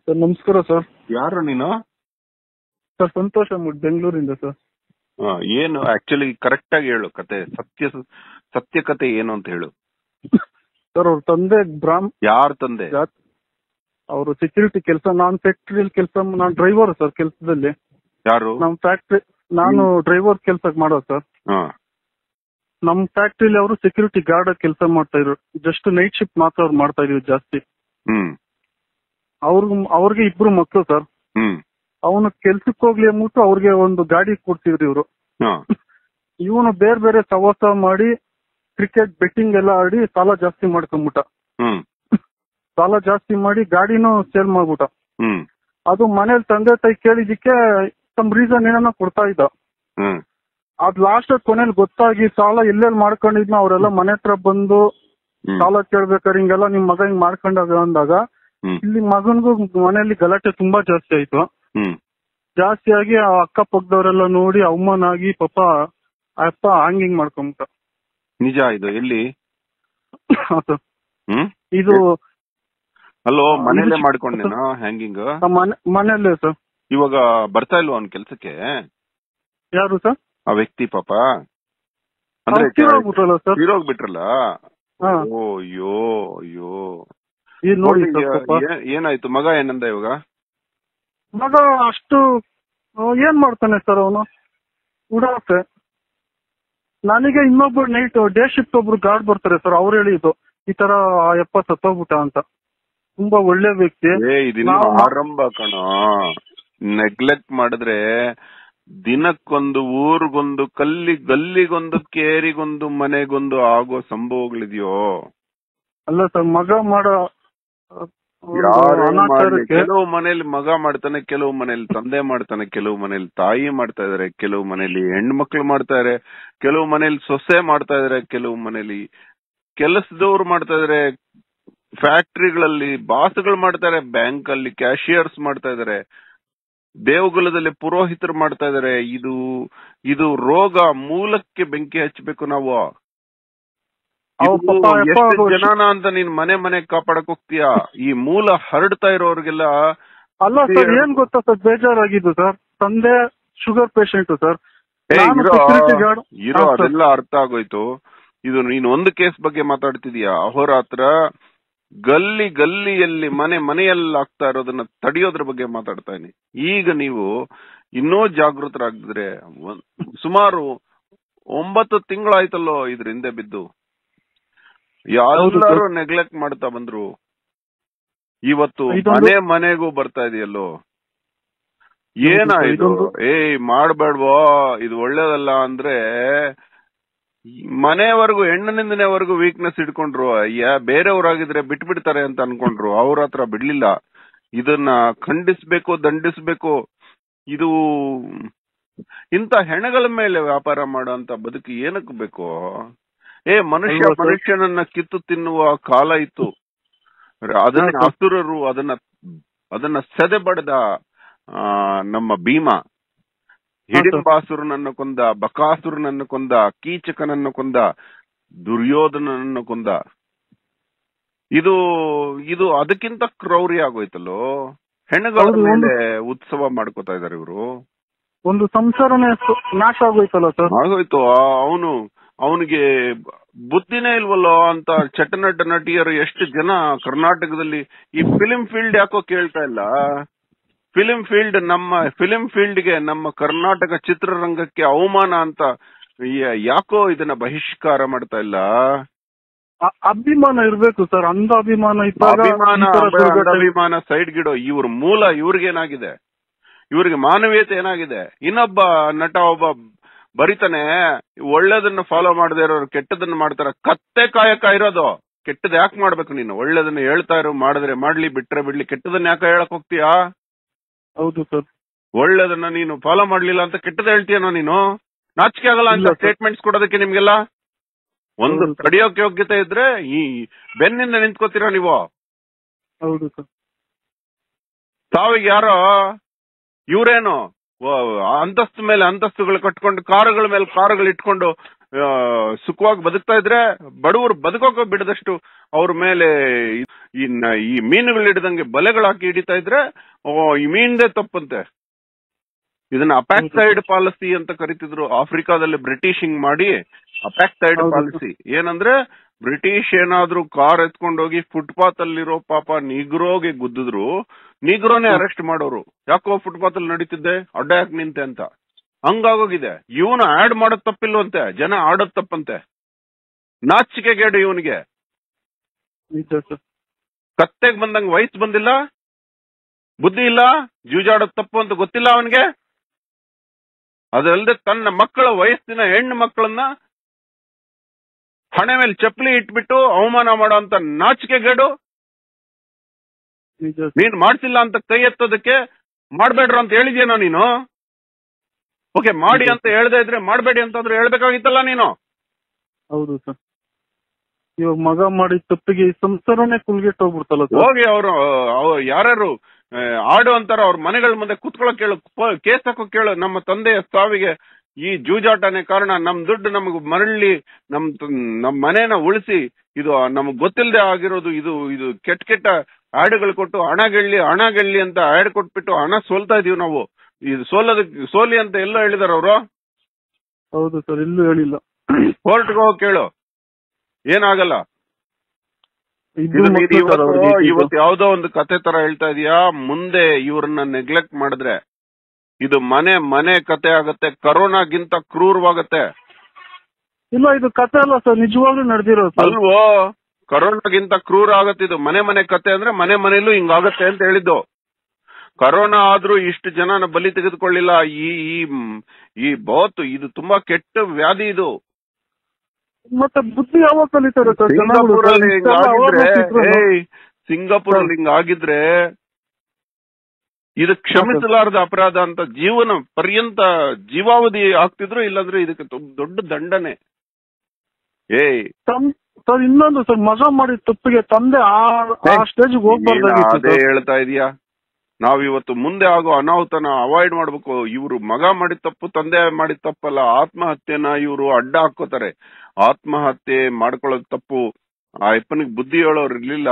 Sir ನಮಸ್ಕಾರ sir ಯಾರು ನೀನು ಸರ್ ಸಂತೋಷ ಅಂದ್ಬಿಟ್ಟು ಬೆಂಗಳೂರಿಂದ ಸರ್ ಆ, ಏನು ಆಕ್ಚುಲಿ ಕರೆಕ್ಟ್ ಆಗಿ ಹೇಳು ಕತೆ ಸತ್ಯ ಸತ್ಯ ಕತೆ ಏನು ಅಂತ ಹೇಳು ಸರ್ ಅವ್ರ ತಂದೆ ಬ್ರಾಹ್ಮ್ ಯಾರ ತಂದೆ ಅವರು ಸೆಕ್ಯೂರಿಟಿ ಕೆಲಸ ನಾನ್ ಫ್ಯಾಕ್ಟ್ರಿಯಲ್ಲಿ ಕೆಲಸ ನಾನು ಡ್ರೈವರ್ ಸರ್ ಕೆಲಸದಲ್ಲಿ ಯಾರು ನಮ್ ಫ್ಯಾಕ್ಟ್ರಿ ನಾನು ಡ್ರೈವರ್ ಕೆಲಸ ಮಾಡೋದು ಸರ್ ಹಾ ನಮ್ ಫ್ಯಾಕ್ಟ್ರಿಲಿ ಅವರು ಸೆಕ್ಯೂರಿಟಿ ಗಾರ್ಡ್ ಕೆಲಸ ಮಾಡ್ತಾ ಇದ್ರು ಜಸ್ಟ್ ನೈಟ್ ಶಿಫ್ಟ್ ಮಾತ್ರ ಅವ್ರು ಮಾಡ್ತಾ ಇದ್ರು ಜಾಸ್ತಿ ಹ್ಮ್ ಅವ್ರಿಗೆ ಅವ್ರಿಗೆ ಇಬ್ರು ಮಕ್ಳು ಸರ್ ಹ್ಮ್ ಅವನು ಕೆಲ್ಸಕ್ಕೆ ಹೋಗ್ಲಿ ಅಂದ್ಬಿಟ್ಟು ಅವ್ರಿಗೆ ಒಂದು ಗಾಡಿ ಕೊಡ್ತಿದ್ರು ಇವರು ಹಾ ಇವನು ಬೇರೆ ಬೇರೆ ಸವಾಸ ಮಾಡಿ ಕ್ರಿಕೆಟ್ ಬೆಟ್ಟಿಂಗ್ ಎಲ್ಲ ಆಡಿ ಸಾಲ ಜಾಸ್ತಿ ಮಾಡ್ಕೊಂಬಿಟ್ಟ ಹ್ಮ್ ಸಾಲ ಜಾಸ್ತಿ ಮಾಡಿ ಗಾಡಿನೂ ಸೇಲ್ ಮಾಡ್ಬಿಟ್ಟ ಹ್ಮ್ ಅದು ಮನೇಲಿ ತಂದೆ ತಾಯಿ ಕೇಳಿದಕ್ಕೆ ಸಮ್ ರೀಸನ್ ಏನನ್ನ ಕೊಡ್ತಾ ಇದ್ದ ಹ್ಮ್ ಅದ್ ಲಾಸ್ಟ್ ಕೊನೆಯಲ್ಲಿ ಗೊತ್ತಾಗಿ ಸಾಲ ಎಲ್ಲೆಲ್ಲಿ ಮಾಡ್ಕೊಂಡಿದ್ನ ಅವರೆಲ್ಲ ಮನೆ ಹತ್ರ ಬಂದು ಹ್ಮ್ ಸಾಲ ಕೇಳ್ಬೇಕಾದ್ರೆ ಹಿಂಗೆಲ್ಲ ನಿಮ್ ಮಗ ಹಿಂಗ್ ಮಾಡ್ಕೊಂಡಾಗ ಅಂದಾಗ ಹ್ಮ್ ಇಲ್ಲಿ ಮಗನ್ಗೂ ಮನೆಯಲ್ಲಿ ಗಲಾಟೆ ತುಂಬಾ ಜಾಸ್ತಿ ಆಯ್ತು ಹ್ಮ್ ಜಾಸ್ತಿ ಆಗಿ ಆ ಅಕ್ಕಪಕ್ಕದವರೆಲ್ಲ ನೋಡಿ ಅವಮಾನ ಆಗಿ ಪಾಪ ಆ ಅಪ್ಪ ಹಂಗಿಂಗ್ ಮಾಡ್ಕೊಂಬಿಟ್ಟ ನಿಜ ಇದು ಎಲ್ಲಿ ಹಾ sir. ಹ್ಮ್ ಇದು ಅಲ್ಲೋ ಆ, ಮನೇಲೆ ಇದು- ಮಾಡ್ಕೊಂಡೇನಾ ಹ್ಯಾಂಗಿಂಗ್ ನಮ್ಮ ಮನೆ ಮನೆಯಲ್ಲೇ ಸರ್ ಇವಾಗ ಬರ್ತಾ ಇಲ್ವಾ ಅವ್ನ ಕೆಲ್ಸಕ್ಕೆ ಯಾರು ಸರ್ ಆ ವ್ಯಕ್ತಿ ಪಾಪ ಅಂದ್ರೆ ತೀರೋಗ್ಬಿಟ್ರಲ್ಲ ಸರ್ ತೀರೋಗ್ಬಿಟ್ರಲ್ಲ ಹಾ ಓ ಅಯ್ಯೋ ಅಯ್ಯೋ ಈ ನೋಡಿ ನೋಡಿ, ಸರ್ ಪಾಪ ಏ- ಏನಾಯ್ತು ಮಗ ಏನಂದ ಇವಾಗ ಮಗ ಅಷ್ಟು ಆ, ಏನ್ ಮಾಡ್ತಾನೆ ಸರ್ ಅವನು ಉಡಾಫೆ ನನಗೆ ಇನ್ನೊಬ್ರು ನೈಟ್ ಡೇ ಶಿಫ್ಟ್ ಒಬ್ರು ಗಾರ್ಡ್ ಬರ್ತಾರೆ ಸರ್ ಅವ್ರು ಹೇಳಿದ್ದು ಈ ತರ ಆ ಯಪ್ಪ ಸತ್ತೋಗ್ಬಿಟ್ಟ ಅಂತ ತುಂಬಾ ಒಳ್ಳೆ ವ್ಯಕ್ತಿ ಏ ಇದಿನ್ನು ನಾವು- ಆರಂಭ ಕಣ ನೆಗ್ಲೆಕ್ಟ್ ಮಾಡಿದ್ರೆ ದಿನಕ್ಕೊಂದು ಊರಿಗೊಂದು ಕಲ್ಲಿ ಗಲ್ಲಿಗೊಂದು ಕೇರಿಗೊಂದು ಮನೆಗೊಂದು ಆಗೋ ಸಂಭವಗಳಿದೆಯೋ ಅಲ್ಲ ಸರ್ ಮಗ ಮಾಡೋ ಆ, ಒಂದು ಯಾರೇ ಮಾಡ್ಲಿ ಅನಾಚಾರಕ್ಕೆ ಕೆಲವು ಮನೇಲಿ ಮಗ ಮಾಡ್ತಾನೆ ಕೆಲವು ಮನೇಲಿ ತಂದೆ ಮಾಡ್ತಾನೆ ಕೆಲವು ಮನೇಲಿ ತಾಯಿ ಮಾಡ್ತಾ ಇದಾರೆ ಕೆಲವು ಮನೇಲಿ ಹೆಣ್ಮಕ್ಳು ಮಾಡ್ತಾರೆ ಕೆಲವು ಮನೇಲಿ ಸೊಸೆ ಮಾಡ್ತಾ ಇದಾರೆ ಕೆಲವು ಮನೇಲಿ ಕೆಲಸದವ್ರು ಮಾಡ್ತಾ ಇದಾರೆ ಫ್ಯಾಕ್ಟ್ರಿಗಳಲ್ಲಿ ಬಾಸ್ಗಳು ಮಾಡ್ತಾರೆ ಬ್ಯಾಂಕ್ ಅಲ್ಲಿ ಕ್ಯಾಶಿಯರ್ಸ್ ಮಾಡ್ತಾ ಇದಾರೆ ದೇವಗುಲದಲ್ಲಿ ಪುರೋಹಿತರು ಮಾಡ್ತಾ ಇದಾರೆ ಇದು ಇದು ರೋಗ ಮೂಲಕ್ಕೆ ಬೆಂಕಿ ಹಚ್ಚಬೇಕು ನಾವು ಅವ್ರ ಇದು ಪಾಪ ಯಪ್ಪ ಎಷ್ಟು ಅವ್ರು- ಜನನ ಅಂತ ನೀನ್ ಮನೆ ಮನೆ ಕಾಪಾಡಕ್ ಹೋಗ್ತೀಯಾ ಈ ಮೂಲ ಹರಡ್ತಾ ಇರೋರ್ಗೆಲ್ಲ ಅಲ್ಲ ಸರ್ ಏನ್ ಗೊತ್ತಾ ಸರ್ ಬೇಜಾರಾಗಿದ್ದು ಸರ್ ತಂದೆ ಶುಗರ್ ಪೇಷಂಟ್ ಸರ್ ಏ, ನಾನು ಇರೋ security guard. ಇರೋ ಹಾ, sir. ಅದೆಲ್ಲ ಅರ್ಥ ಆಗೋಯ್ತು ಇದು ನೀನ್ ಒಂದು ಕೇಸ್ ಬಗ್ಗೆ ಮಾತಾಡ್ತಿದೀಯಾ ಅಹೋರಾತ್ರ ಗಲ್ಲಿ ಗಲ್ಲಿಯಲ್ಲಿ ಮನೆ ಮನೆಯಲ್ಲಿ ಆಗ್ತಾ ಇರೋದನ್ನ ತಡೆಯೋದ್ರ ಬಗ್ಗೆ ಮಾತಾಡ್ತಾ ಇದೀನಿ ಈಗ ನೀವು ಇನ್ನೂ ಜಾಗೃತರಾಗಿದ್ರೆ ಒಂದ್- ಸುಮಾರು ಒಂಬತ್ತು ತಿಂಗಳಾಯ್ತಲ್ಲೋ ಇದ್ರ ಹಿಂದೆ ಬಿದ್ದು ಎಲ್ಲರೂ ನೆಗ್ಲೆಕ್ಟ್ ಮಾಡ್ತಾ ಬಂದ್ರು ಇವತ್ತು ಇದೊಂದು- ಮನೆ ಮನೆಗೂ ಬರ್ತಾ ಇದೆಯಲ್ಲೋ ಏನಾಯ್ತು ಇದೊಂದು- ಏಯ್ ಮಾಡ್ಬೇಡ್ವೋ ಇದು ಒಳ್ಳೇದಲ್ಲ ಅಂದ್ರೆ ಈ ಮನೆವರೆಗೂ ಹೆಣ್ಣಿನಿಂದನೇವರೆಗೂ ವೀಕ್ನೆಸ್ ಇಟ್ಕೊಂಡ್ರು ಅಯ್ಯ ಬೇರೆಯವ್ರಾಗಿದ್ರೆ ಬಿಟ್ಬಿಡ್ತಾರೆ ಅಂತ ಅನ್ಕೊಂಡ್ರು ಅವ್ರ ಹತ್ರ ಬಿಡ್ಲಿಲ್ಲ ಇದನ್ನ ಖಂಡಿಸ್ಬೇಕು ದಂಡಿಸ್ಬೇಕು ಇದು ಇಂತ ಹೆಣಗಳ ಮೇಲೆ ವ್ಯಾಪಾರ ಮಾಡುವಂತ ಬದುಕು ಏನಕ್ಕೆ ಬೇಕು ಏ ಮನುಷ್ಯ ಅಲ್ವಾ ಸರ್? ಮನುಷ್ಯನನ್ನ ಕಿತ್ತು ತಿನ್ನುವ ಕಾಲ ಇತ್ತು ಅದನ್ನ ಹಾ, ಸರ್. ಅಸುರರು ಅದನ್ನ ಅದನ್ನ ಸೆದೆ ಬಡ್ದ ಆ, ನಮ್ಮ ಭೀಮ ಹಿಡಿಂಬಾಸುರನನ್ನು ಕೊಂದ ಬಕಾಸುರನನ್ನು ಕೊಂದ ಕೀಚಕನನ್ನು ಕೊಂದ ದುರ್ಯೋಧನನನ್ನು ಕೊಂದ ಇದು ಇದು ಅದಕ್ಕಿಂತ ಕ್ರೌರ್ಯ ಆಗೋಯ್ತಲ್ಲೋ ಹೆಣ್ಣುಗಳ ಹೌದು, ಒಂದು- ಮೇಲೆ ಉತ್ಸವ ಮಾಡ್ಕೋತಾ ಇದಾರೆ ಇವರು ಒಂದು ಸಂಸಾರನೇ ಸು- ನಾಶ ಆಗೋಯ್ತಲ್ಲ ಸರ್ ಆಗೋಯ್ತು ಅವನು ಅವನಿಗೆ ಬುದ್ಧಿನೇ ಇಲ್ವಲ್ಲೋ ಅಂತ ಚಟನಟ ನಟಿಯರು ಎಷ್ಟು ಜನ ಕರ್ನಾಟಕದಲ್ಲಿ ಈ ಫಿಲಿಂ ಫೀಲ್ಡ್ ಯಾಕೋ ಕೇಳ್ತಾ ಇಲ್ಲ ಫಿಲಿಂ ಫೀಲ್ಡ್ ನಮ್ಮ ಫಿಲಿಂ ಫೀಲ್ಡ್ಗೆ ನಮ್ಮ ಕರ್ನಾಟಕ ಚಿತ್ರರಂಗಕ್ಕೆ ಅವಮಾನ ಅಂತ ಯ- ಯಾಕೋ ಇದನ್ನ ಬಹಿಷ್ಕಾರ ಮಾಡ್ತಾ ಇಲ್ಲ ಅ- ಅಭಿಮಾನ ಇರ್ಬೇಕು ಸರ್ ಅಂಧ ಅಭಿಮಾನ ಇದ್ದಾಗ ಅಭಿಮಾನ ಈ ತರ ದುರ್ಘಟನೆ- ಅಭಿಮಾನ ಸೈಡ್ ಗಿಡೋ ಇವ್ರ ಮೂಲ ಇವ್ರಿಗೇನಾಗಿದೆ ಇವ್ರಿಗೆ ಮಾನವೀಯತೆ ಏನಾಗಿದೆ ಇನ್ನೊಬ್ಬ ನಟ ಒಬ್ಬ ಬರಿತಾನೆ ಒಳ್ಳೇದನ್ನ ಫಾಲೋ ಮಾಡದೇ ಇರೋರು ಕೆಟ್ಟದನ್ನ ಮಾಡ್ತಾರ ಕತ್ತೆ ಕಾಯಕ ಇರೋದು ಕೆಟ್ಟದ್ ಯಾಕೆ ಮಾಡ್ಬೇಕು ನೀನು ಒಳ್ಳೇದನ್ನ ಹೇಳ್ತಾ ಇರೋ ಮಾಡಿದ್ರೆ ಮಾಡ್ಲಿ ಬಿಟ್ರೆ ಬಿಡ್ಲಿ ಕೆಟ್ಟದನ್ನ ಯಾಕೆ ಹೇಳಕ್ ಹೋಗ್ತೀಯಾ ಹೌದು ಸರ್ ಒಳ್ಳೇದನ್ನ ನೀನು ಫಾಲೋ ಮಾಡ್ಲಿಲ್ಲ ಅಂತ ಕೆಟ್ಟದ ಹೇಳ್ತೀಯನೋ ನೀನು ನಾಚಿಕೆ ಆಗಲ್ಲ ಇಲ್ಲ ಅಂತ sir. ಸ್ಟೇಟ್ಮೆಂಟ್ಸ್ ಕೊಡೋದಕ್ಕೆ ನಿಮ್ಗೆಲ್ಲ ಒಂದು ಹೌದು sir. ತಡೆಯೋಕ್ ಯೋಗ್ಯತೆ ಇದ್ರೆ ಈ ಬೆನ್ನಿಂದ ನಿಂತ್ಕೋತೀರಾ ನೀವು ಹೌದು ಸರ್ ಸಾವಿಗೆ ಯಾರೋ ಇವ್ರೇನು ವ- ಅಂತಸ್ತು ಮೇಲೆ ಅಂತಸ್ತುಗಳು ಕಟ್ಕೊಂಡು ಕಾರುಗಳ ಮೇಲೆ ಕಾರುಗಳು ಇಟ್ಕೊಂಡು ಆ, ಸುಖವಾಗಿ ಬದುಕ್ತಾ ಇದ್ರೆ ಬಡವರು ಬದುಕೋಕೆ ಬಿಡದಷ್ಟು ಅವ್ರ ಮೇಲೆ ಈ- ಈ ನ- ಈ ಮೀನುಗಳು ಹಿಡಿದಂಗೆ ಬಲೆಗಳು ಹಾಕಿ ಹಿಡಿತಾ ಇದ್ರೆ ಓ, ಈ ಮೀನ್ದೇ ತಪ್ಪಂತೆ ಇದನ್ನ ಅಪ್ಯಾಕ್ಸೈಡ್ ಪಾಲಿಸಿ ಅಂತ ಕರಿತಿದ್ರು ಆಫ್ರಿಕಾದಲ್ಲಿ ಬ್ರಿಟಿಷಿಂಗ್ ಮಾಡಿ ಅಪ್ಯಾಕ್ಸೈಡ್ ಹೌದು. ಪಾಲಿಸಿ ಏನಂದ್ರೆ ಬ್ರಿಟಿಷ್ ಏನಾದ್ರೂ ಕಾರ್ ಎತ್ಕೊಂಡೋಗಿ ಫುಟ್ಪಾತ್ ಅಲ್ಲಿರೋ ಪಾಪ ನಿಗ್ರೋಗೆ ಗುದ್ದಿದ್ರು ನಿಗ್ರೋನೇ ಅರೆಸ್ಟ್ ಮಾಡೋರು ಯಾಕೋ ಫುಟ್ಪಾತ್ ಅಲ್ಲಿ ನಡೀತಿದ್ದೆ ಅಡ್ಡ ಯಾಕೆ ನಿಂತೆ ಅಂತ ಹಂಗಾಗೋಗಿದೆ ಇವನು ಆಡ್ ಮಾಡೋದ್ ತಪ್ಪಿಲ್ವಂತೆ ಜನ ಆಡೋದ್ ತಪ್ಪಂತೆ ನಾಚಿಕೆಗೇಡು ಇವನಿಗೆ ನಿಜ ಸರ್ ಕತ್ತೆಗ್ ಬಂದಂಗ್ ವಯಸ್ಸು ಬಂದಿಲ್ಲ ಬುದ್ಧಿ ಇಲ್ಲ ಜೂಜಾಡೋದ್ ತಪ್ಪು ಅಂತ ಗೊತ್ತಿಲ್ಲ ಅವನಿಗೆ ಅದಲ್ಲದೆ ತನ್ನ ಮಕ್ಕಳ ವಯಸ್ಸಿನ ಹೆಣ್ಣು ಮಕ್ಕಳನ್ನ ಹಣೆ ಮೇಲೆ ಚಪ್ಪಲಿ ಇಟ್ಬಿಟ್ಟು ಅವಮಾನ ಮಾಡೋ ಅಂತ ನಾಚಿಕೆಗೇಡು ನಿಜ ಸರ್ ನೀನ್ ಮಾಡ್ಸಿಲ್ಲ ಅಂತ ಕೈ ಎತ್ತೋದಕ್ಕೆ ಮಾಡ್ಬೇಡ್ರು ಅಂತ ಹೇಳಿದ್ಯೇನೋ ನೀನು ಓಕೆ ಮಾಡಿ ಅಂತ ಹೇಳ್ದೆ ಇದ್ರೆ ಮಾಡ್ಬೇಡಿ ಅಂತಾದ್ರೂ ಹೇಳ್ಬೇಕಾಗಿತ್ತಲ್ಲ ನೀನು ಹೌದು ಸರ್ ಇವಾಗ ಮಗ ಮಾಡಿದ ತಪ್ಪಿಗೆ ಈ ಸಂಸಾರನೇ ಕುಲ್ಗೆಟ್ ಹೋಗ್ಬಿಡ್ತಲ್ಲ ಸರ್ ಹೋಗಿ ಅವರು ಯಾರ್ಯಾರು ಆ, ಆಡು ಅಂತಾರ ಅವ್ರ ಮನೆಗಳ ಮುಂದೆ ಕುತ್ಕೊಳ್ಳೋಕ್ ಕೇಳು ಪ- ಕೇಸ್ ಹಾಕೋ ಕೇಳು ನಮ್ಮ ತಂದೆಯ ಸಾವಿಗೆ ಈ ಜೂಜಾಟನೇ ಕಾರಣ ನಮ್ ದುಡ್ಡು ನಮಗ್ ಮರಳಿ ನಮ್ ತ- ನಮ್ ಮನೇನ ಉಳಿಸಿ ಇದು ನಮಗ್ ಗೊತ್ತಿಲ್ಲದೆ ಆಗಿರೋದು ಇದು ಇದು ಕೆಟ್ಟ ಕೆಟ್ಟ ಆಡುಗಳು ಕೊಟ್ಟು ಹಣ ಗೆಳ್ಳಿ ಹಣ ಗೆಳ್ಳಿ ಅಂತ ಆಡ್ ಕೊಟ್ಬಿಟ್ಟು ಹಣ ಸೋಲ್ತಾ ಇದೀವಿ ನಾವು ಇದು ಸೋಲೋದಕ್ಕೆ ಸೋಲಿ ಅಂತ ಎಲ್ಲ ಹೇಳಿದಾರ ಅವರು ಹೌದು ಸರ್ ಎಲ್ಲೂ ಹೇಳಿಲ್ಲ ಕೋರ್ಟ್ಗೆ ಹೋಗಿ ಕೇಳು ಏನಾಗಲ್ಲ ಇದು ಇದು ನೀನು ಮಕ್ಳು ಸರ್ ಇವತ್ತು ಅವ್ರಿಗೆ ಇದು. ಇವತ್ತು ಯಾವ್ದೋ ಒಂದು ಕತೆ ತರ ಹೇಳ್ತಾ ಇದೀಯಾ ಮುಂದೆ ಇವ್ರನ್ನ ನೆಗ್ಲೆಕ್ಟ್ ಮಾಡಿದ್ರೆ ಇದು ಮನೆ ಮನೆ ಕತೆ ಆಗತ್ತೆ ಕರೋನಾಗಿಂತ ಕ್ರೂರವಾಗತ್ತೆ ಇಲ್ಲ ಇದು ಕತೆ ಅಲ್ಲ ಸರ್ ನಿಜವಾಗ್ಲೂ ನಡೆದಿರೋ ಸರ್ ಅಲ್ವೋ ಕರೋನಾಗಿಂತ ಕ್ರೂರ ಆಗತ್ತೆ ಇದು ಮನೆ ಮನೆ ಕತೆ ಅಂದ್ರೆ ಮನೆ ಮನೆಯಲ್ಲೂ ಹಿಂಗಾಗತ್ತೆ ಅಂತ ಹೇಳಿದ್ದು ಕರೋನಾ ಆದ್ರೂ ಇಷ್ಟು ಜನನ ಬಲಿ ತೆಗೆದುಕೊಳ್ಳಿಲ್ಲ ಈ ಈ ಮ್, ಈ ಬಹುತ್ ಇದು ತುಂಬಾ ಕೆಟ್ಟ ವ್ಯಾಧಿ ಇದು ಮತ್ತೆ ಬುದ್ಧಿ ಯಾವಾಗ ಕಲಿತಾರೆ ಸರ್ ಜನಗಳು ಸಿಂಗಾಪುರ್ ಅಲ್ಲಿ ಇಷ್ಟೆಲ್ಲ awareness ಇದ್ರೂನು. ಏಯ್ ಸಿಂಗಾಪುರ್ ಅಲ್ಲಿ ಹಿಂಗಾಗಿದ್ರೆ ಇದು ಕ್ಷಮಿಸಲಾರದ ಅಪರಾಧ ಅಂತ ಜೀವನ ಪರ್ಯಂತ ಜೀವಾವಧಿ ಆಗ್ತಿದ್ರು ಇಲ್ಲಾಂದ್ರೆ ಇದಕ್ಕೆ ತುಂಬ ದೊಡ್ಡ ದಂಡನೆ ಏಯ್ ತಮ್ ಸರ್ ಇನ್ನೊಂದು ಸರ್ ಮಗ ಮಾಡಿದ ತಪ್ಪಿಗೆ ತಂದೆ ಆ ಆ ಸ್ಟೇಜ್ ನೀನು ಹೋಗ್ಬಾರ್ದಾಗಿತ್ತು ಅದೇ ಸರ್ ಹೇಳ್ತಾ ಇದೀಯಾ ನಾವ್ ಇವತ್ತು ಮುಂದೆ ಆಗೋ ಅನಾಹುತನ ಅವಾಯ್ಡ್ ಮಾಡ್ಬೇಕು ಇವರು ಮಗ ಮಾಡಿದ ತಪ್ಪು ತಂದೆ ಮಾಡಿದ ತಪ್ಪಲ್ಲ ಆತ್ಮಹತ್ಯೆನ ಇವರು ಅಡ್ಡ ಹಾಕೋತಾರೆ ಆತ್ಮಹತ್ಯೆ ಮಾಡ್ಕೊಳ್ಳೋದ್ ತಪ್ಪು ಆ ಅಪ್ಪನಿಗೆ ಬುದ್ಧಿ ಹೇಳೋರು ಇರ್ಲಿಲ್ಲ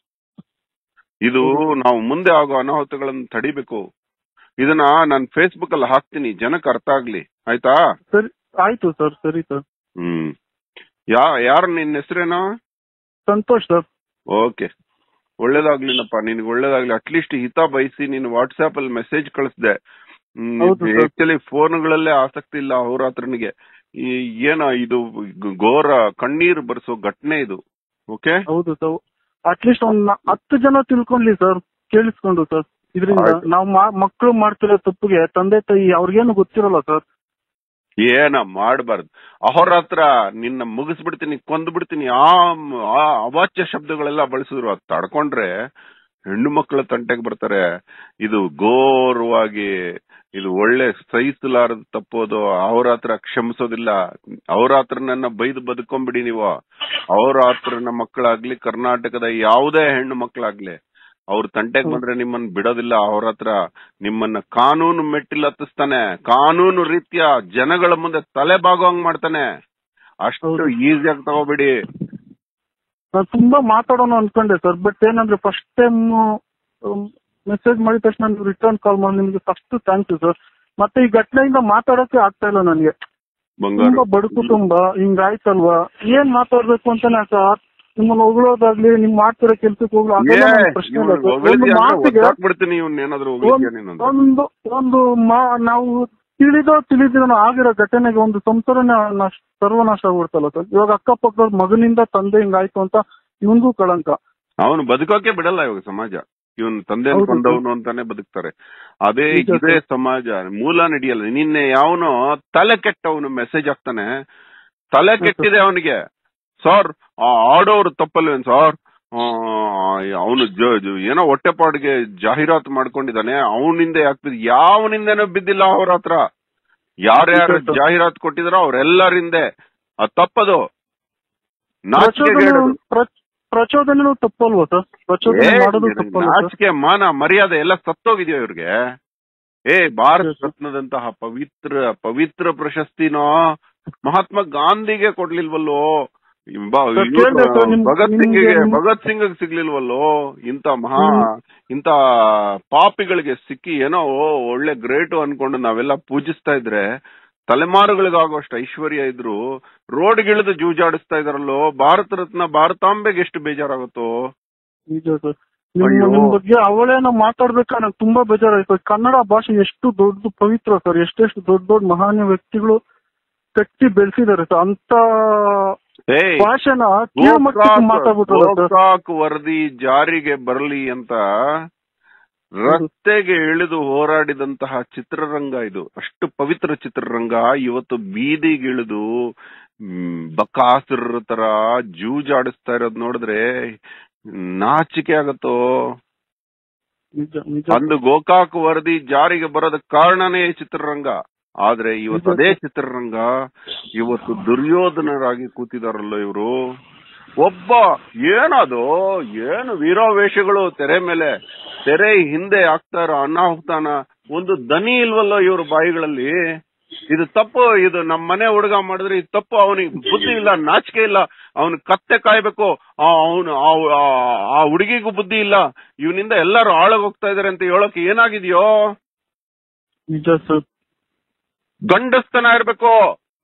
ಇದು ನಾವು ಮುಂದೆ ಆಗೋ ಅನಾಹುತಗಳನ್ನು ತಡಿಬೇಕು ಇದನ್ನ ನಾನು ಫೇಸ್ಬುಕ್ ಅಲ್ಲಿ ಹಾಕ್ತೀನಿ ಜನಕ್ಕೆ ಅರ್ಥ ಆಗ್ಲಿ ಆಯ್ತಾ ಸರಿ ಆಯ್ತು ಸರ್ ಸರಿ ಸರ್ ಹ್ಮ್ ಯಾ ಯಾರು ನಿನ್ನ ಹೆಸರೇನೋ ಸಂತೋಷ್ ಸರ್ ಓಕೆ ಒಳ್ಳೇದಾಗ್ಲಿನಪ್ಪ ನಿನ್ಗೆ ಒಳ್ಳೇದಾಗ್ಲಿ ಅಟ್ಲೀಸ್ಟ್ ಹಿತ ಬಯಸಿ ನೀನು ವಾಟ್ಸ್ಆಪ್ ಅಲ್ಲಿ ಮೆಸೇಜ್ ಕಳಿಸ್ದೆ ಹೌದು sir. ಆಕ್ಚುಲಿ ಫೋನ್ಗಳಲ್ಲೇ ಆಸಕ್ತಿ ಇಲ್ಲ ಅವ್ರ ಹತ್ರನಿಗೆ ಈ ಏನೋ ಇದು ಗ- ಘೋರ ಕಣ್ಣೀರು ಬರ್ಸೋ ಘಟನೆ ಇದು ಓಕೆ ಹೌದು ಸರ್ ಅಟ್ಲೀಸ್ಟ್ ಒಂದ್ ನ- ಹತ್ತು ಜನ ತಿಳ್ಕೊಂಡ್ಲಿ ಸರ್ ಕೇಳಿಸ್ಕೊಂಡು ಸರ್ ಇದರಿಂದ ಆಯ್ತು. ನಾವು ಮಕ್ಕಳು ಮಾಡ್ತಿರೋ ತಪ್ಪಿಗೆ ತಂದೆ ತಾಯಿ ಅವ್ರಿಗೇನು ಗೊತ್ತಿರಲ್ಲ ಸರ್ ಏನ ಮಾಡಬಾರ್ದು ಅವ್ರ ಹತ್ರ ನಿನ್ನ ಮುಗಿಸ್ಬಿಡ್ತೀನಿ ಕೊಂದು ಬಿಡ್ತೀನಿ ಆ ಆ ಅವಾಚ್ಯ ಶಬ್ದಗಳೆಲ್ಲ ಬಳಸಿದ್ರು ಅದ್ ತಡ್ಕೊಂಡ್ರೆ ಹೆಣ್ಣು ಮಕ್ಕಳ ತಂಟೆಗೆ ಬರ್ತಾರೆ ಇದು ಘೋರವಾಗಿ ಇದು ಒಳ್ಳೆ ಸಹಿಸಲಾರದು ತಪ್ಪೋದು ಅವ್ರ ಹತ್ರ ಕ್ಷಮಿಸೋದಿಲ್ಲ ಅವ್ರ ಹತ್ರ ನನ್ನ ಬೈದು ಬದುಕೊಂಬಿಡಿ ನೀವು ಅವ್ರ ಹತ್ರ ನಮ್ಮ ಮಕ್ಕಳಾಗ್ಲಿ ಕರ್ನಾಟಕದ ಯಾವುದೇ ಹೆಣ್ಣು ಮಕ್ಕಳಾಗ್ಲಿ ಅವ್ರ ತಂಟೆಗೆ ಬಂದ್ರೆ ನಿಮ್ಮನ್ನ ಬಿಡೋದಿಲ್ಲ ಅವ್ರ ಹತ್ರ ನಿಮ್ಮನ್ನ ಕಾನೂನು ಮೆಟ್ಟಿಲ್ ಹತ್ತಿಸ್ತಾನೆ ಕಾನೂನು ರೀತಿಯ ಜನಗಳ ಮುಂದೆ ತಲೆ ಬಾಗೋಂಗ್ ಮಾಡ್ತಾನೆ ಅಷ್ಟು ಹೌದು. ಈಸಿಯಾಗಿ ತಗೋಬಿಡಿ ನಾನು ತುಂಬಾ ಮಾತಾಡೋಣ ಅನ್ಕೊಂಡೆ ಸರ್ ಬಟ್ ಏನಂದ್ರೆ ಫಸ್ಟ್ ಟೈಮ್ ಮೆಸೇಜ್ ಮಾಡಿದ ತಕ್ಷಣ ನೀವು ರಿಟರ್ನ್ ಕಾಲ್ ಮಾಡಿ ನಿಮ್ಗೆ ಫಸ್ಟ್ ಥ್ಯಾಂಕ್ಸ್ ಸರ್ ಮತ್ತೆ ಈ ಘಟನೆಯಿಂದ ಮಾತಾಡೋಕೆ ಆಗ್ತಾ ಇಲ್ಲ ನನಗೆ ಬಂಗಾರ ತುಂಬಾ ಬಡ ಕುಟುಂಬ ಹಿಂಗಾಯ್ತಲ್ವಾ ಏನ್ ಮಾತಾಡ್ಬೇಕು ಅಂತಾನೆ ಸರ್ ನಿಮ್ಮನ್ನ ಹೊಗಳೋದಾಗ್ಲಿ ನಿಮ್ ಮಾಡ್ತಿರೋ ಕೆಲ್ಸಕ್ಕೆ ಹೋಗ್ಲಿ ಅದೆಲ್ಲ ನನ್ಗೆ ಪ್ರಶ್ನೆ ಇಲ್ಲ ಸರ್ ಒಂದು ಮಾತಿಗೆ ಬಿಡ್ತೀನಿ ಇವ್ನ ಏನಾದ್ರು ಹೋಗಿದ್ಯಾ ನೀನು ಅಂತ. ಒಂದು ಒಂದು ಮಾ- ನಾವು ತಿಳಿದೋ ತಿಳಿದಿರೋ ಆಗಿರೋ ಘಟನೆಗೆ ಒಂದು ಸಂಸಾರನೇ ನಾಶ- ಸರ್ವನಾಶ ಆಗ್ಬಿಡ್ತಲ್ಲ ಸರ್ ಇವಾಗ ಅಕ್ಕಪಕ್ಕದ ಮಗನಿಂದ ತಂದೆ ಹಿಂಗಾಯ್ತು ಅಂತ ಇವನ್ಗೂ ಕಳಂಕ ಅವನು ಬದುಕೋಕೆ ಬಿಡಲ್ಲ ಇವಾಗ ಸಮಾಜ ಇವನ್ ತಂದೆ ಹೌದು ಸರ್. ಅನ್ಕೊಂಡವನು ಅಂತಾನೆ ಬದುಕ್ತಾರೆ ಅದೇ ನಿಜ ಇದೇ ಸರ್. ಸಮಾಜ ಮೂಲ ನಡೆಯಲ್ಲ ನಿನ್ನೆ ಯಾವನು ತಲೆ ಕೆಟ್ಟವನು ಮೆಸೇಜ್ ಹಾಕ್ತಾನೆ ತಲೆ ಹೌದು. ಕೆಟ್ಟಿದೆ ಅವನಿಗೆ ಸರ್ ಆ ಆಡೋರು ತಪ್ಪಲ್ವೇನ್ ಸರ್ ಅವನು ಏನೋ ಹೊಟ್ಟೆಪಾಡಿಗೆ ಜಾಹೀರಾತು ಮಾಡ್ಕೊಂಡಿದ್ದಾನೆ ಅವನಿಂದ ಯಾಕೆ ಬಿದ್ದ ಯಾವನಿಂದನೂ ಬಿದ್ದಿಲ್ಲ ಅವ್ರ ಹತ್ರ ಯಾರ್ಯಾರು ನಿಜ ಸರ್. ಜಾಹೀರಾತು ಕೊಟ್ಟಿದಾರೋ ಅವ್ರೆಲ್ಲರಿಂದೆ ಅದ್ ತಪ್ಪದು ನಾಚಿಕೆ ಪ್ರಚೋದನೆ ಪ್ರ- ಪ್ರಚೋದನೆನೂ ತಪ್ಪಲ್ವಾ ಸರ್ ಪ್ರಚೋದನೆ ಮಾಡೋದು ತಪ್ಪಲ್ವಾ ಸರ್ ನಾಚಿಕೆ ಮಾನ ಮರ್ಯಾದೆ ಎಲ್ಲ ಸತ್ತೋಗಿದ್ಯೋ ಇವ್ರಿಗೆ ಏ ಭಾರತ Yes, sir. ರತ್ನದಂತಹ ಪವಿತ್ರ ಪವಿತ್ರ ಪ್ರಶಸ್ತಿನೋ ಮಹಾತ್ಮ ಗಾಂಧಿಗೆ ಕೊಡ್ಲಿಲ್ವಲ್ಲೋ ಬ- ಸರ್, ಇವ್ರು ಕೇಳ್ದೆ ಸರ್, ನಿಮ್- ಭಗತ್ ನಿಮ್ಗೆ ಸಿಂಗ್ಗೆ ನಿಮ್- ಭಗತ್ ಸಿಂಗ್ ಸಿಗ್ಲಿಲ್ವಲ್ಲೋ ಇಂತ ಮಹಾ ಹ್ಮ್. ಇಂತ ಪಾಪಿಗಳಿಗೆ ಸಿಕ್ಕಿ ಏನೋ ಓ, ಒಳ್ಳೆ ಗ್ರೇಟ್ ಅನ್ಕೊಂಡು ನಾವೆಲ್ಲ ಪೂಜಿಸ್ತಾ ಇದ್ರೆ ತಲೆಮಾರುಗಳಿಗಾಗುವಷ್ಟು ಐಶ್ವರ್ಯ ಇದ್ರು ರೋಡ್ಗಿಳಿದು ಜೂಜಾಡಿಸ್ತಾ ಇದಾರಲ್ಲೋ ಭಾರತ ರತ್ನ ಭಾರತಾಂಬೆಗೆ ಎಷ್ಟು ಬೇಜಾರಾಗುತ್ತೋ ನಿಜ ಸರ್ ನಿಮ್ ಅಯ್ಯೋ. ನಿಮ್ ಬಗ್ಗೆ ಅವಳೇನ ಮಾತಾಡ್ಬೇಕಾದ್ರೆ ನಂಗೆ ತುಂಬಾ ಬೇಜಾರಾಯ್ತು ಕನ್ನಡ ಭಾಷೆ ಎಷ್ಟು ದೊಡ್ಡ ಪವಿತ್ರ ಸರ್ ಎಷ್ಟೆಷ್ಟು ದೊಡ್ಡ ದೊಡ್ಡ ಮಹಾನ್ಯ ವ್ಯಕ್ತಿಗಳು ಕಟ್ಟಿ ಬೆಳೆಸಿದ್ದಾರೆ ಸರ್ ಅಂತ ಏಯ್ ಭಾಷೆನ ಕೀಳ್ಮಟ್ಟಕ್ಕೆ ಮಾತಾಡ್ಬಿಟ್ರಲ್ಲ ಸರ್ ಗೋಕಾಕ್ ವರದಿ ಜಾರಿಗೆ ಬರಲಿ ಅಂತ ರಸ್ತೆಗೆ ಇಳಿದು ಹೋರಾಡಿದಂತಹ ಚಿತ್ರರಂಗ ಇದು ಅಷ್ಟು ಪವಿತ್ರ ಚಿತ್ರರಂಗ ಇವತ್ತು ಬೀದಿಗಿಳಿದು ಮ್, ಬಕಾಸುರರ ತರ ಜೂಜಾಡಿಸ್ತಾ ಇರೋದ್ ನೋಡಿದ್ರೆ ನಾಚಿಕೆ ಆಗತ್ತೋ ನಿಜ ನಿಜ ಅಂದು ಗೋಕಾಕ್ ವರದಿ ಜಾರಿಗೆ ಬರೋದ ಕಾರಣನೇ ಈ ಚಿತ್ರರಂಗ ಆದ್ರೆ ಇವತ್ತು ಅದೇ ಚಿತ್ರರಂಗ ಇವತ್ತು ದುರ್ಯೋಧನರಾಗಿ ಕೂತಿದಾರಲ್ಲ ಇವರು ಒಬ್ಬ ಏನದು ಏನು ವೀರಾವೇಶಗಳು ತೆರೆ ಮೇಲೆ ತೆರೆ ಹಿಂದೆ ಆಗ್ತಾ ಇರೋ ಅನಾಹುತಾನ ಒಂದು ದನಿ ಇಲ್ವಲ್ಲೋ ಇವ್ರ ಬಾಯಿಗಳಲ್ಲಿ ಇದು ತಪ್ಪು ಇದು ನಮ್ಮ ಮನೆ ಹುಡುಗ ಮಾಡಿದ್ರೆ ಇದು ತಪ್ಪು ಅವನಿಗೆ ಬುದ್ಧಿ ಇಲ್ಲ ನಾಚಿಕೆ ಇಲ್ಲ ಅವನು ಕತ್ತೆ ಕಾಯ್ಬೇಕು ಅವನು ಆ ಹುಡುಗಿಗೂ ಬುದ್ಧಿ ಇಲ್ಲ ಇವನಿಂದ ಎಲ್ಲರೂ ಆಳಗ್ ಹೋಗ್ತಾ ಇದಾರೆ ಅಂತ ಹೇಳೋಕೆ ಏನಾಗಿದೆಯೋ ನಿಜ ಸರ್ ಗಂಡಸ್ತನ ಇರ್ಬೇಕು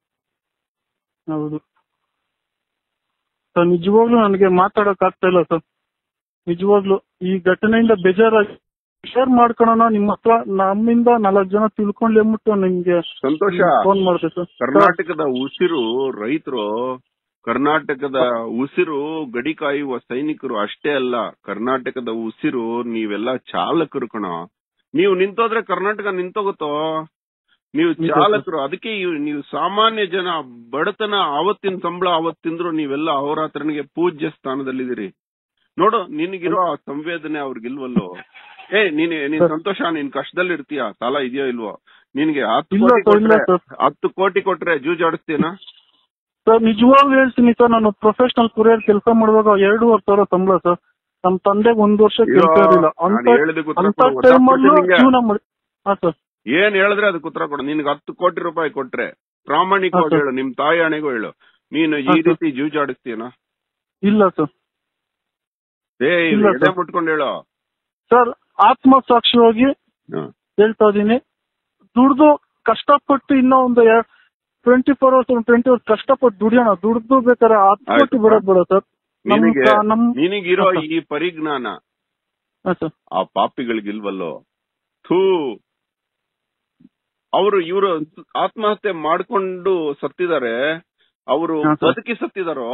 ಹೌದು ಸರ್ ನಿಜವಾಗ್ಲೂ ನನಗೆ ಮಾತಾಡಕ್ ಆಗ್ತಾ ಇಲ್ಲ ಸರ್ ನಿಜವಾಗ್ಲೂ ಈ ಘಟನೆಯಿಂದ ಬೇಜಾರಾಗಿ ಶೇರ್ ಮಾಡ್ಕೊಳೋಣ ನಿಮ್ಮ ಹತ್ರ ನಮ್ಮಿಂದ ನಾಲ್ಕು ಜನ ತಿಳ್ಕೊಂಡ್ಲಿ ಅಂದ್ಬಿಟ್ಟು ನಿಮ್ಗೆ ಸಂತೋಷ ಫೋನ್ ಮಾಡಿದೆ ಸರ್ ಕರ್ನಾಟಕದ ಉಸಿರು ರೈತರು ಕರ್ನಾಟಕದ ಉಸಿರು ಗಡಿ ಕಾಯುವ ಸೈನಿಕರು ಅಷ್ಟೇ ಅಲ್ಲ ಕರ್ನಾಟಕದ ಉಸಿರು ನೀವೆಲ್ಲ ಚಾಲಕರು ಕಣ ನೀವು ನಿಂತೋದ್ರೆ ಕರ್ನಾಟಕ ನಿಂತೋಗುತ್ತೋ ನೀವು ನಿಜ ಸರ್. ಚಾಲಕರು ಅದಕ್ಕೆ ಇವ್- ನೀವು ಸಾಮಾನ್ಯ ಜನ ಬಡತನ ಅವತ್ತಿನ ಸಂಬಳ ಅವತ್ತಿಂದ್ರು ನೀವೆಲ್ಲ ಅವರಾತ್ರನಿಗೆ ಪೂಜ್ಯ ಸ್ಥಾನದಲ್ಲಿದ್ದೀರಿ ನೋಡು ನಿನಗಿರೋ ಆ ಸಂವೇದನೆ ಅವ್ರಿಗಿಲ್ವಲ್ಲೋ ಏ ನೀನ್ ನೀನ್ ಸಂತೋಷ ನೀನ್ ಕಷ್ಟದಲ್ಲಿ ಇರ್ತೀಯ ಸಾಲ ಇದೆಯೋ ಇಲ್ವೋ ನಿನ್ಗೆ ಹತ್ತು ಇಲ್ಲ ಕೋಟಿ ಸರ್ ಇಲ್ಲ ಕೊಟ್ರೆ ಸರ್ ಹತ್ತು ಕೋಟಿ ಕೊಟ್ರೆ ಜೂಜಾಡಿಸ್ತೀನಾ ಸರ್ ನಿಜವಾಗ್ಲೂ ಹೇಳ್ತೀನಿ ಸರ್ ನಾನು ಪ್ರೊಫೆಷನಲ್ ಕುರಿಯರ್ ಕೆಲಸ ಮಾಡುವಾಗ ಎರಡೂವರೆ ಸಾವಿರ ಸಂಬಳ ಸರ್ ನಮ್ ತಂದೆಗೆ ಒಂದ್ ವರ್ಷ ಕೆಲಸ ಅಯ್ಯೋ, ಇರಲಿಲ್ಲ ನಾನ್ ಅಂತ ಹೇಳಿದ್ದಕ್ಕೆ ಉತ್ತರ ಅಂತ ಕೊಡು, ಟೈಮಲ್ಲೂ ಗೊತ್ತಾಗ್ಬಿಟ್ಟು ನಿಂಗೆ. ಜೀವನ ಮಾಡಿ ಹಾ ಸರ್ ಏನ್ ಹೇಳಿದ್ರೆ ಅದಕ್ಕೆ ಉತ್ತರ ಕೊಡು ನಿನ್ಗೆ ಹತ್ತು ಕೋಟಿ ರೂಪಾಯಿ ಕೊಟ್ರೆ ಪ್ರಾಮಾಣಿಕವಾಗಿ ಹಾ, ಸರ್. ಹೇಳು ನಿಮ್ ತಾಯಿ ಹಣೆಗೂ ಹೇಳು ನೀನು ಈ ಹಾ, ಸರ್. ರೀತಿ ಜೂಜಾಡಿಸ್ತೀಯನಾ ಇಲ್ಲ ಸರ್ ಏ ಇಲ್ಲ, ಎದೆ ಸರ್. ಮುಟ್ಕೊಂಡು ಹೇಳು ಸರ್ ಆತ್ಮಸಾಕ್ಷಿಯಾಗಿ ಹ್ಮ್. ಹೇಳ್ತಾ ಇದೀನಿ ದುಡ್ದು ಕಷ್ಟಪಟ್ಟು ಇನ್ನೂ ಒಂದು twenty four hours twenty hours ಕಷ್ಟಪಟ್ಟು ದುಡಿಯೋಣ ದುಡ್ದು ಬೇಕಾದ್ರೆ ಹತ್ತು ಆಯ್ತು. ಕೋಟಿ ಬಿಡಕ್ ಬೇಡ ಸರ್ ನಮ್ ನಿನಗೆ ಕ- ನಮ್ ನಿನಗಿರೋ ಹಾ, ಸರ್. ಈ ಪರಿಜ್ಞಾನ ಹಾ ಸರ್ ಆ ಪಾಪಿಗಳಿಗಿಲ್ವಲ್ಲೋ ಥೂ ಅವರು ಇವರು ಆತ್ಮಹತ್ಯೆ ಮಾಡ್ಕೊಂಡು ಸತ್ತಿದ್ದಾರೆ ಅವರು ಹಾ, ಸರ್. ಬದುಕಿ ಸತ್ತಿದಾರೋ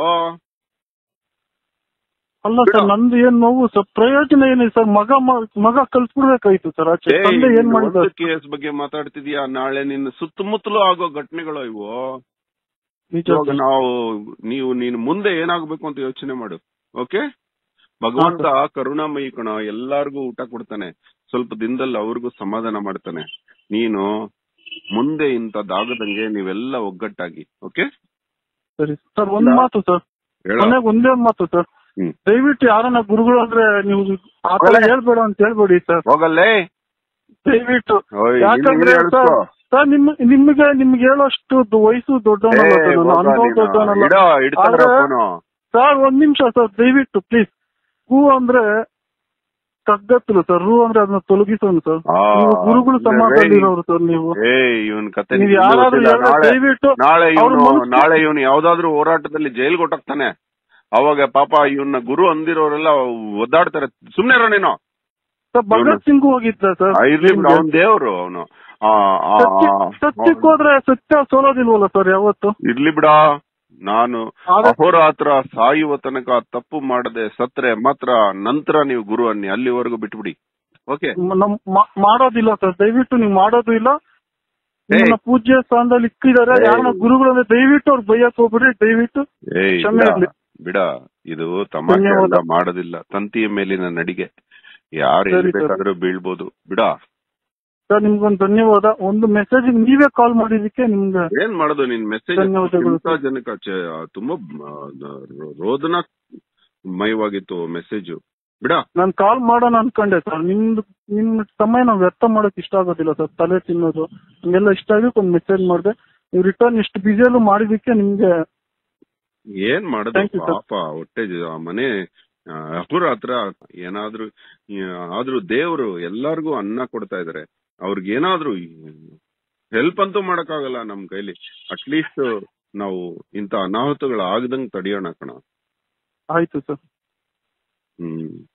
ಅಲ್ಲ ಸರ್ ಬಿಡು. ನಂದು ಏನ್ ನೋವು ಸರ್ ಪ್ರಯೋಜನ ಏನಿದೆ ಸರ್ ಮಗ ಮ- ಮಗ ಕಲ್ಸ್ಬಿಡ್ಬೇಕಾಯ್ತು ಸರ್ ಆಚೆ ಏಯ್, ತಂದೆ ಏನ್ ನೀನು ಮಾಡಿದ ಒಂದು ಕೇಸ್ ಬಗ್ಗೆ ಮಾತಾಡ್ತಿದ್ಯಾ ನಾಳೆ ನಿನ್ನ ಸುತ್ತಮುತ್ತಲೂ ಆಗೋ ಘಟನೆಗಳು ಇವು ನಿಜ ಇವಾಗ ಸರ್. ನಾವು ನೀವು ನೀನು ಮುಂದೆ ಏನಾಗ್ಬೇಕು ಅಂತ ಯೋಚನೆ ಮಾಡು ಓಕೆ ಭಗವಂತ ಕರುಣಾಮಯಿ ಕಣ ಎಲ್ಲಾರ್ಗೂ ಊಟ ಕೊಡ್ತಾನೆ ಸ್ವಲ್ಪ ದಿನದಲ್ಲಿ ಅವ್ರಿಗೂ ಸಮಾಧಾನ ಮಾಡ್ತಾನೆ ನೀನು ಮುಂದೆ ಇಂಥದ್ದಾಗದಂಗೆ ನೀವೆಲ್ಲ ಒಗ್ಗಟ್ಟಾಗಿ ಓಕೆ ಸರಿ ಸರ್ ಒಂದ್ ಇಲ್ಲ. ಮಾತು ಸರ್ ಹೇಳ ಕೊನೆಗೆ ಒಂದೇ ಒಂದ್ ಮಾತು ಸರ್ ಹ್ಮ್. ದಯವಿಟ್ಟು ಯಾರನ್ನ ಗುರುಗಳು ಅಂದ್ರೆ ನೀವು ಆ ತರ ಹೋಗಲೇ. ಹೇಳ್ಬೇಡ ಅಂತ ಹೇಳ್ಬೇಡಿ ಸರ್ ಹೋಗಲ್ಲೇ ದಯವಿಟ್ಟು ಓಯ್, ಯಾಕಂದ್ರೆ ನೀನೇ ಹೇಳ್ಕೊ. ಸರ್ ಸರ್ ನಿಮ್ ನಿಮ್ಗೆ ನಿಮ್ಗೆ ಹೇಳೋಷ್ಟು ದ- ವಯಸ್ಸು ದೊಡ್ಡವನಲ್ಲ ಏ, ಸರ್ ನಾನು ಹೋಗ ಅನುಭವ ನೀನು. ದೊಡ್ಡವನಲ್ಲ ಇಡೋ, ಇಡ್ತಾವ್ರೆ ಆದ್ರೆ- ಫೋನು. ಸರ್ ಒಂದ್ ನಿಮಿಷ ಸರ್ ದಯವಿಟ್ಟು ಪ್ಲೀಸ್ ಹೂ ಅಂದ್ರೆ ಕಗ್ಗತ್ತಲು ಸರ್ ರೂ ಅಂದ್ರೆ ಅದನ್ನ ತೊಲಗಿಸೋನು ಸರ್ ಆ, ನೀವು ಗುರುಗಳು ಅಂದ್ರೆ ಸಮಾಜದಲ್ಲಿರೋರು ಸರ್ ನೀವು ಏ ಇವನ್ ಕತೆ ನೀವು ನಿಂಗೆ ಯಾರಾದ್ರೂ ಗೊತ್ತಿಲ್ಲ. ಹೇಳಿದ್ರೆ ನಾಳೆ ದಯವಿಟ್ಟು ನಾಳೆ ಅವ್ರ ಇವನು ಮನಸ್ಸು- ನಾಳೆ ಇವನು ಯಾವ್ದಾದ್ರು ಹೋರಾಟದಲ್ಲಿ ಜೈಲ್ ಕೊಟ್ಟಾಗ್ತಾನೆ ಅವಾಗ ಪಾಪ ಇವನ್ನ ಗುರು ಅಂದಿರೋರೆಲ್ಲ ಒದ್ದಾಡ್ತಾರೆ ಸುಮ್ನೆ ಇರೋ ನೀನು ಸರ್ ಭಗತ್ ಸಿಂಗ್ ಹೋಗಿದ್ದ ಸರ್ ಆ, ಇರ್ಲಿ ಬಿಡು ಅವನ್ ದೇವ್ರು ಅವನು ಸತ್ಯ- ಸತ್ಯಕ್ಕೆ ಹೋದ್ರೆ ಸತ್ಯ ಸೋಲೋದಿಲ್ವಲ್ಲ ಸರ್ ಯಾವತ್ತು ಇರ್ಲಿ ಬಿಡ ನಾನು ಆದ್ರೆ- ಅಹೋರಾತ್ರ ಸಾಯುವ ತನಕ ತಪ್ಪು ಮಾಡದೆ ಸತ್ರೆ ಮಾತ್ರ ನಂತರ ನೀವು ಗುರು ಅನ್ನಿ ಅಲ್ಲಿವರೆಗೂ ಬಿಟ್ಬಿಡಿ ಓಕೆ ಮ- ನಮ್ ಮಾ- ಮಾಡೋದಿಲ್ಲ ಸರ್ ದಯವಿಟ್ಟು ನೀವು ಮಾಡೋದು ಇಲ್ಲ ನಿಮ್ಮನ್ನ ಪೂಜ್ಯ ಸ್ಥಾನದಲ್ಲಿ ಇಕ್ಕಿದ್ದಾರೆ ಏಯ್. ಯಾರನ್ನ ಗುರುಗಳು ಅಂದ್ರೆ ದಯವಿಟ್ಟು ಅವ್ರು ಬೈಯಕ್ ಹೋಗ್ಬಿಡ್ರಿ ದಯವಿಟ್ಟು ಏಯ್ ಕ್ಷಮೆ ಬಿಡ, ಇರ್ಲಿ. ಬಿಡ ಇದು ತಮಾಷೆ ಧನ್ಯವಾದ. ಎಲ್ಲ ಮಾಡೋದಿಲ್ಲ ತಂತಿಯ ಮೇಲಿನ ನಡಿಗೆ ಯಾರು ಸರಿ, ಎಲ್ಲಿ ಸರ್. ಬೇಕಾದ್ರೂ ಬೀಳ್ಬೋದು ಬಿಡ ಸರ್ ನಿಮ್ಗೊಂದು ಧನ್ಯವಾದ ಒಂದು ಮೆಸೇಜ್ ನೀವೇ ಕಾಲ್ ಮಾಡಿದಕ್ಕೆ ನಿಮ್ಗೆ ಏನ್ ಮಾಡೋದು ನಿನ್ ಮೆಸೇಜ್ ಧನ್ಯವಾದಗಳು ಸರ್. ಜನಕ ತುಂಬಾ ಆ, ರೋದನ ಮಯವಾಗಿತ್ತು ಮೆಸೇಜ್ ಬಿಡ ನಾನ್ ಕಾಲ್ ಮಾಡೋಣ ಅನ್ಕೊಂಡೆ ಸರ್ ನಿಮ್ದು ನಿಮ್ ಸಮಯ ನಾವು ವ್ಯರ್ಥ ಮಾಡಕ್ ಇಷ್ಟ ಆಗೋದಿಲ್ಲ ಸರ್ ತಲೆ ತಿನ್ನೋದು ಹಂಗೆಲ್ಲ ಇಷ್ಟ ಆಗಿ ಒಂದ್ ಮೆಸೇಜ್ ಮಾಡಿದೆ ನೀವು ರಿಟರ್ನ್ ಇಷ್ಟು ಬಿಸಿಯಲ್ಲೂ ಮಾಡಿದಕ್ಕೆ ನಿಮ್ಗೆ ಏನ್ ಮಾಡೋದು Thank you, sir. ಪಾಪ ಹೊಟ್ಟೆ ಜ- ಆ ಮನೆ ಆ, ಅಹೋರಾತ್ರ ಏನಾದ್ರೂ ಈ, ಆದ್ರೂ ದೇವ್ರು ಎಲ್ಲಾರ್ಗೂ ಅನ್ನ ಕೊಡ್ತಾ ಇದಾರೆ ಅವ್ರಿಗೆ ಏನಾದ್ರೂ ಹೆಲ್ಪ್ ಅಂತೂ ಮಾಡಕ್ಕಾಗಲ್ಲ ನಮ್ ಕೈಲಿ ಅಟ್ಲೀಸ್ಟ್ ನಾವು ಇಂತ ಅನಾಹುತಗಳು ಆಗದಂಗ್ ತಡೆಯೋಣ ಕಣ ಆಯ್ತು ಸರ್ ಹ್ಮ್